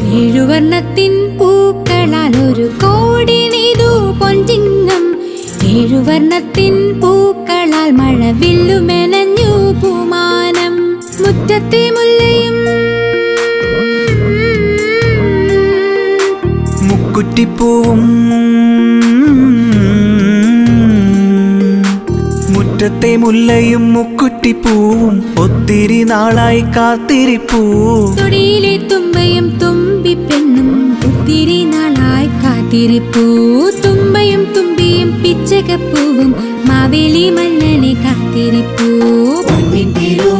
ഏഴുവർണ്ണത്തിൻ പൂക്കളാൽ ഒരു കോടി നെയ്തു പൊൻചിങ്ങം ഏഴുവർണ്ണത്തിൻ പൂക്കളാൽ മഴവില്ലു മെനഞ്ഞു പൂമാനം മുറ്റത്തെ മുല്ലയും മുക്കുറ്റിപ്പൂവും മുറ്റത്തെ മുല്ലയും മുക്കുറ്റിപ്പൂവും ഒത്തിരി നാളായി കാത്തിരിപ്പൂ തൊടിയിലെ തുമ്പയും തുമ്പി പെണ്ണും ഒത്തിരി നാളായി കാത്തിരിപ്പൂ തുമ്പയും തുമ്പിയും പിച്ചകപ്പൂവും മാവേലി മന്നനെ കാത്തിരിപ്പൂ പൊന്നിൻ തിരു